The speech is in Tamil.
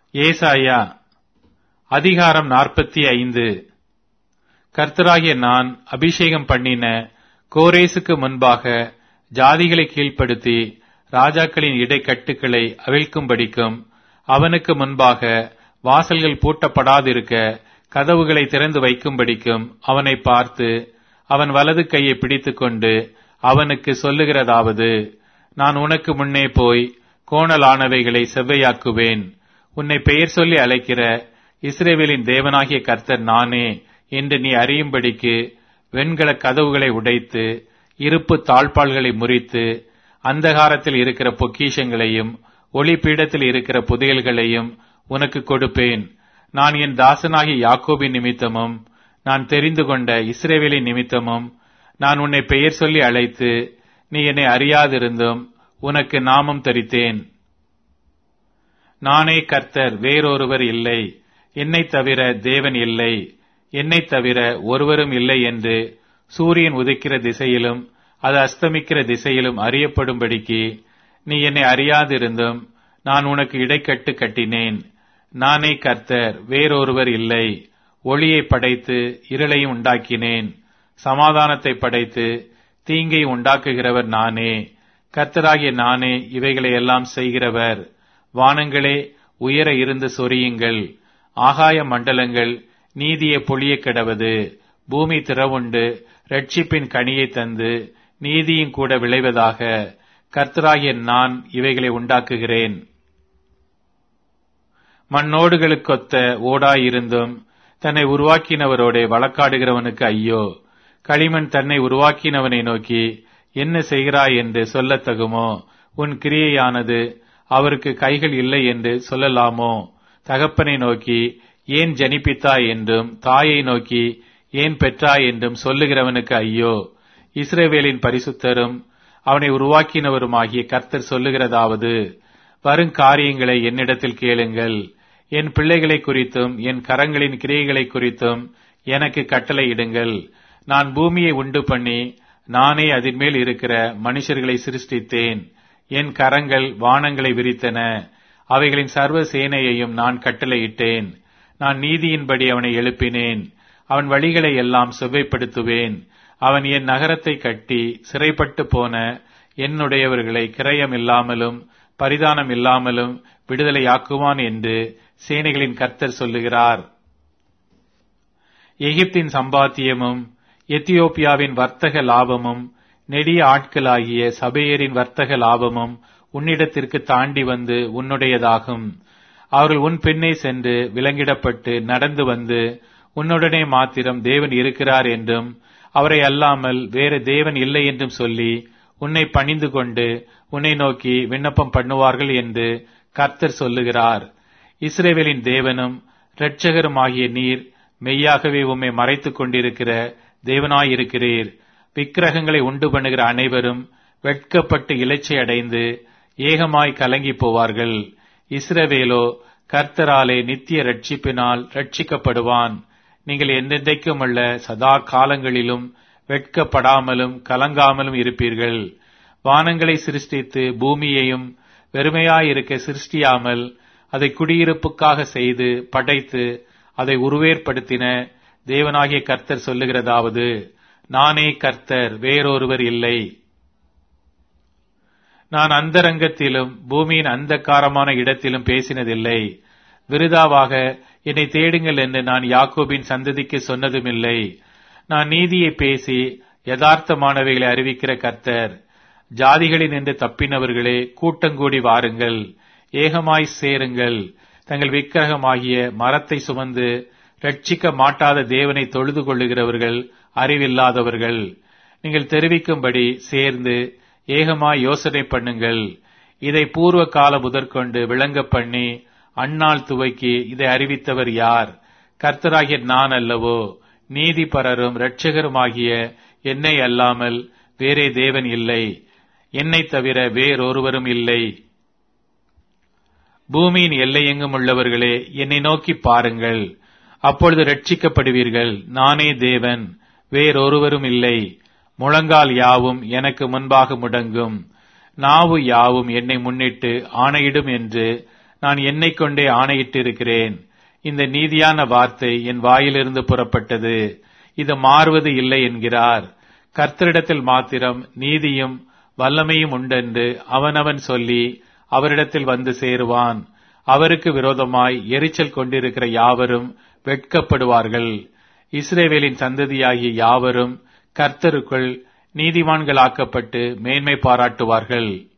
ஏசாயா அதிகாரம் நாற்பத்தி ஐந்து கர்த்தராகிய நான் அபிஷேகம் பண்ணின கோரேசுக்கு முன்பாக ஜாதிகளை கீழ்ப்படுத்தி ராஜாக்களின் இடைக்கட்டுகளை அவிழ்க்கும்படிக்கும் அவனுக்கு முன்பாக வாசல்கள் பூட்டப்படாதிருக்க கதவுகளை திறந்து வைக்கும்படிக்கும் அவனை பார்த்து அவன் வலது கையை பிடித்துக்கொண்டு அவனுக்கு சொல்லுகிறதாவது நான் உனக்கு முன்னே போய் கோணலானவைகளை செவ்வையாக்குவேன் உன்னை பெயர் சொல்லி அழைக்கிற இஸ்ரேவேலின் தேவனாகிய கர்த்தர் நானே என்று நீ அறியும்படிக்கு வெண்கல கதவுகளை உடைத்து இருப்பு தாழ்பாள்களை முறித்து அந்தகாரத்தில் இருக்கிற பொக்கிஷங்களையும் ஒளிப்பீடத்தில் இருக்கிற புதையல்களையும் உனக்கு கொடுப்பேன் நான் என் தாசனாகிய யாக்கோபின் நிமித்தமும் நான் தெரிந்து கொண்ட இஸ்ரேவேலின் நிமித்தமும் நான் உன்னை பெயர் சொல்லி அழைத்து நீ என்னை அறியாதிருந்தும் உனக்கு நாமம் தரித்தேன் நானே கர்த்தர் வேறொருவர் இல்லை என்னை தவிர தேவன் இல்லை என்னை தவிர ஒருவரும் இல்லை என்று சூரியன் உதிக்கிற திசையிலும் அது அஸ்தமிக்கிற திசையிலும் அறியப்படும்படிக்கு நீ என்னை அறியாதிருந்தும் நான் உனக்கு இடைக்கட்டு கட்டினேன் நானே கர்த்தர் வேறொருவர் இல்லை ஒளியை படைத்து இருளையும் உண்டாக்கினேன் சமாதானத்தை படைத்து தீங்கை உண்டாக்குகிறவர் நானே கர்த்தராகிய நானே இவைகளை எல்லாம் செய்கிறவர் வானங்களே உயர இருந்து சொரியுங்கள் ஆகாய மண்டலங்கள் நீதியை பொழிய கிடவது பூமி திறவுண்டு ரட்சிப்பின் கனியை தந்து நீதியும் கூட விளைவதாக கர்த்தராகிய நான் இவைகளை உண்டாக்குகிறேன் மண்ணோடுகளுக்கொத்த ஓடாயிருந்தும் தன்னை உருவாக்கினவரோட வழக்காடுகிறவனுக்கு ஐயோ களிமண் தன்னை உருவாக்கினவனை நோக்கி என்ன செய்கிறாய் என்று சொல்லத்தகுமோ உன் கிரியையானது அவருக்கு கைகள் இல்லை என்று சொல்லலாமோ தகப்பனை நோக்கி ஏன் ஜனிப்பித்தாய் என்றும் தாயை நோக்கி ஏன் பெற்றாய் என்றும் சொல்லுகிறவனுக்கு ஐயோ இஸ்ரேவேலின் பரிசுத்தரும் அவனை உருவாக்கினவருமாகிய கர்த்தர் சொல்லுகிறதாவது வருங்காரியங்களை என்னிடத்தில் கேளுங்கள் என் பிள்ளைகளை குறித்தும் என் கரங்களின் கிரியைகளை குறித்தும் எனக்கு கட்டளையிடுங்கள் நான் பூமியை உண்டு பண்ணி நானே அதன் மேல் இருக்கிற மனுஷர்களை சிருஷ்டித்தேன் என் கரங்கள் வானங்களை விரித்தன அவைகளின் சர்வ சேனையையும் நான் கட்டளையிட்டேன் நான் நீதியின்படி அவனை எழுப்பினேன் அவன் வழிகளை எல்லாம் செவ்வைப்படுத்துவேன் அவன் என் நகரத்தை கட்டி சிறைப்பட்டு போன என்னுடையவர்களை கிரயம் இல்லாமலும் பரிதானம் இல்லாமலும் விடுதலையாக்குவான் என்று சேனைகளின் கர்த்தர் சொல்லுகிறார் எகிப்தின் சம்பாத்தியமும் எத்தியோப்பியாவின் வர்த்தக லாபமும் நெடிய ஆட்களாகிய சபையரின் வர்த்தக லாபமும் உன்னிடத்திற்கு தாண்டி வந்து உன்னுடையதாகும் அவர்கள் உன் பின்னே சென்று விலங்கிடப்பட்டு நடந்து வந்து உன்னுடனே மாத்திரம் தேவன் இருக்கிறார் என்றும் அவரை அல்லாமல் வேறு தேவன் இல்லை என்றும் சொல்லி உன்னை பணிந்து கொண்டு உன்னை நோக்கி விண்ணப்பம் பண்ணுவார்கள் என்று கர்த்தர் சொல்லுகிறார் இஸ்ரேவேலின் தேவனும் இரட்சகருமாகிய நீர் மெய்யாகவே உம்மை மறைத்துக் கொண்டிருக்கிற தேவனாயிருக்கிறீர் விக்கிரகங்களை உண்டு பண்ணுகிற அனைவரும் வெட்கப்பட்டு இலைச்சை அடைந்து ஏகமாய் கலங்கி போவார்கள் இஸ்ரவேலோ கர்த்தராலே நித்திய ரட்சிப்பினால் ரட்சிக்கப்படுவான் நீங்கள் எந்தெந்தைக்கும் அல்ல சதா காலங்களிலும் வெட்கப்படாமலும் கலங்காமலும் இருப்பீர்கள் வானங்களை சிருஷ்டித்து பூமியையும் வெறுமையாயிருக்க சிருஷ்டியாமல் அதை குடியிருப்புக்காக செய்து படைத்து அதை உருவேற்படுத்தின தேவனாகிய கர்த்தர் சொல்லுகிறதாவது நானே கர்த்தர் வேறொருவர் இல்லை நான் அந்தரங்கத்திலும் பூமியின் அந்தக்காரமான இடத்திலும் பேசினதில்லை விருதாவாக என்னை தேடுங்கள் என்று நான் யாக்கோபின் சந்ததிக்கு சொன்னதுமில்லை நான் நீதியை பேசி யதார்த்தமானவைகளை அறிவிக்கிற கர்த்தர் ஜாதிகளில் நின்று தப்பினவர்களே கூட்டங்கூடி வாருங்கள் ஏகமாய் சேருங்கள் தங்கள் விக்கிரகமாகிய மரத்தை சுமந்து ரட்சிக்க மாட்டாத தேவனை தொழுது கொள்ளுகிறவர்கள் அறிவில்லாதவர்கள் நீங்கள் தெரிவிக்கும்படி சேர்ந்து ஏகமாய் யோசனை பண்ணுங்கள் இதை பூர்வ கால முதற்கொண்டு விளங்க பண்ணி அந்நாள் துவக்கி இதை அறிவித்தவர் யார் கர்த்தராகிய நான் அல்லவோ நீதிபரரும் இரட்சகருமாகிய என்னை அல்லாமல் வேறே தேவன் இல்லை என்னை தவிர வேறொருவரும் இல்லை பூமியின் எல்லையெங்கும் உள்ளவர்களே என்னை நோக்கி பாருங்கள் அப்பொழுது ரட்சிக்கப்படுவீர்கள் நானே தேவன் வேறொருவரும் இல்லை முழங்கால் யாவும் எனக்கு முன்பாக முடங்கும் நாவு யாவும் என்னை முன்னிட்டு ஆணையிடும் என்று நான் என்னைக் கொண்டே ஆணையிட்டிருக்கிறேன் இந்த நீதியான வார்த்தை என் வாயிலிருந்து புறப்பட்டது இது மாறுவது இல்லை என்கிறார் கர்த்தரிடத்தில் மாத்திரம் நீதியும் வல்லமையும் உண்டென்று அவனவன் சொல்லி அவரிடத்தில் வந்து சேருவான் அவருக்கு விரோதமாய் எரிச்சல் கொண்டிருக்கிற யாவரும் வெட்கப்படுவார்கள் இஸ்ரேவேலின் சந்ததியாகிய யாவரும் கர்த்தருக்குள் நீதிமான்களாக்கப்பட்டு மேன்மை பாராட்டுவார்கள்